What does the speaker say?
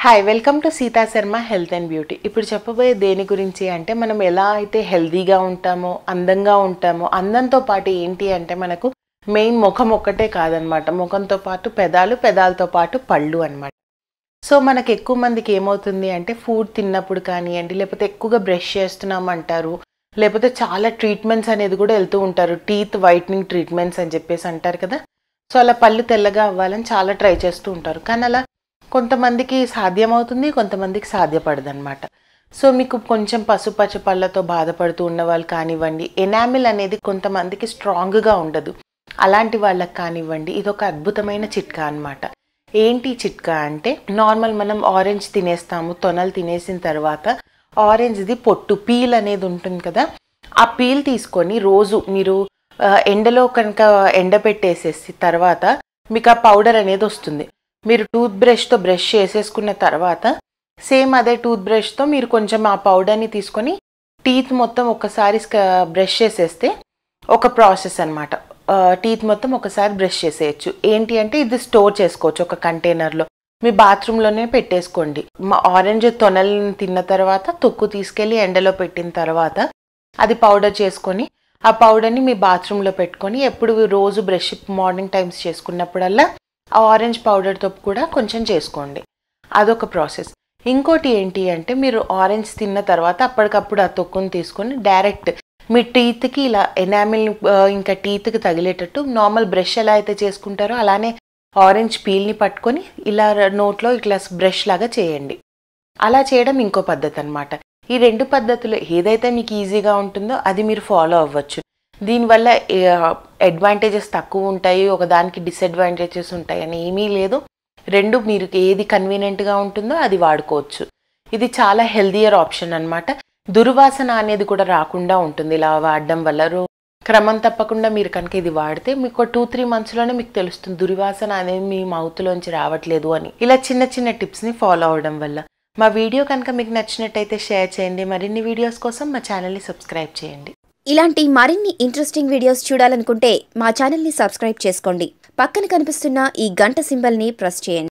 hi welcome to Sita Sharma health and beauty ఇప్పుడు చెప్పబోయే దేని గురించి అంటే మనం ఎలా అయితే హెల్తీగా ఉంటామో అందంగా ఉంటామో అందంతో పాటు ఏంటి అంటే మనకు మెయిన్ ముఖం ఒక్కటే కాదనమాట ముఖంతో పాటు పెదాలు పెదాలతో పాటు పళ్ళు అన్నమాట సో మనకు ఎక్కువ మందికి ఏమవుతుంది అంటే ఫుడ్ తిన్నప్పుడు కానివ్వండి లేకపోతే ఎక్కువగా బ్రష్ చేస్తున్నాం అంటారు లేకపోతే చాలా ట్రీట్మెంట్స్ అనేది కూడా వెళ్తూ ఉంటారు టీత్ వైట్నింగ్ ట్రీట్మెంట్స్ అని చెప్పేసి అంటారు కదా సో అలా పళ్ళు తెల్లగా అవ్వాలని చాలా ట్రై చేస్తూ ఉంటారు కానీ అలా కొంతమందికి సాధ్యమవుతుంది కొంతమందికి సాధ్యపడదు అనమాట సో మీకు కొంచెం పసుపచ్చ పళ్ళతో బాధపడుతూ ఉన్న వాళ్ళు కానివ్వండి ఎనామిల్ అనేది కొంతమందికి స్ట్రాంగ్గా ఉండదు అలాంటి వాళ్ళకి కానివ్వండి ఇది ఒక అద్భుతమైన చిట్కా అన్నమాట ఏంటి చిట్కా అంటే నార్మల్ మనం ఆరెంజ్ తినేస్తాము తొనలు తినేసిన తర్వాత ఆరెంజ్ది పొట్టు పీల్ అనేది ఉంటుంది కదా ఆ పీల్ తీసుకొని రోజు మీరు ఆ, ఎండలో కనుక ఎండబెట్టేసేసి తర్వాత మీకు ఆ పౌడర్ అనేది వస్తుంది మీరు టూత్ బ్రష్తో బ్రష్ చేసేసుకున్న తర్వాత సేమ్ అదే టూత్ బ్రష్తో మీరు కొంచెం ఆ పౌడర్ని తీసుకొని టీత్ మొత్తం ఒకసారి బ్రష్ చేసేస్తే ఒక ప్రాసెస్ అనమాట టీత్ మొత్తం ఒకసారి బ్రష్ చేసేయచ్చు ఏంటి అంటే ఇది స్టోర్ చేసుకోవచ్చు ఒక కంటైనర్లో మీ బాత్రూంలోనే పెట్టేసుకోండి మా ఆరెంజ్ తొనల్ని తిన్న తర్వాత తొక్కు తీసుకెళ్ళి ఎండలో పెట్టిన తర్వాత అది పౌడర్ చేసుకొని ఆ పౌడర్ని మీ బాత్రూంలో పెట్టుకొని ఎప్పుడు రోజు బ్రష్ మార్నింగ్ టైమ్స్ చేసుకున్నప్పుడల్లా ఆ ఆరెంజ్ పౌడర్తో కూడా కొంచెం చేసుకోండి అదొక ప్రాసెస్ ఇంకోటి ఏంటి అంటే మీరు ఆరెంజ్ తిన్న తర్వాత అప్పటికప్పుడు ఆ తొక్కుని తీసుకొని డైరెక్ట్ మీ టీత్కి ఇలా ఎనామిల్ ఇంకా టీత్కి తగిలేటట్టు నార్మల్ బ్రష్ ఎలా అయితే చేసుకుంటారో అలానే ఆరెంజ్ పీల్ని పట్టుకొని ఇలా నోట్లో ఇట్లా బ్రష్ లాగా చేయండి అలా చేయడం ఇంకో పద్ధతి అనమాట ఈ రెండు పద్ధతులు ఏదైతే మీకు ఈజీగా ఉంటుందో అది మీరు ఫాలో అవ్వచ్చు దీనివల్ల అడ్వాంటేజెస్ తక్కువ ఉంటాయి ఒకదానికి డిసడ్వాంటేజెస్ ఉంటాయి అని ఏమీ లేదు రెండు మీరు ఏది కన్వీనియంట్గా ఉంటుందో అది వాడుకోవచ్చు ఇది చాలా హెల్దియర్ ఆప్షన్ అన్నమాట దుర్వాసన అనేది కూడా రాకుండా ఉంటుంది ఇలా వాడడం వల్ల రో- క్రమం తప్పకుండా మీరు కనుక ఇది వాడితే మీకు టూ త్రీ మంత్స్లోనే మీకు తెలుస్తుంది దుర్వాసన అనేది మీ మౌత్లోంచి రావట్లేదు అని ఇలా చిన్న చిన్న టిప్స్ని ఫాలో అవడం వల్ల మా వీడియో కనుక మీకు నచ్చినట్టయితే షేర్ చేయండి మరిన్ని వీడియోస్ కోసం మా ఛానల్ని సబ్స్క్రైబ్ చేయండి ఇలాంటి మరిన్ని ఇంట్రెస్టింగ్ వీడియోస్ చూడాలనుకుంటే మా ఛానల్ని సబ్స్క్రైబ్ చేసుకోండి పక్కన కనిపిస్తున్న ఈ గంట సింబల్ని ప్రెస్ చేయండి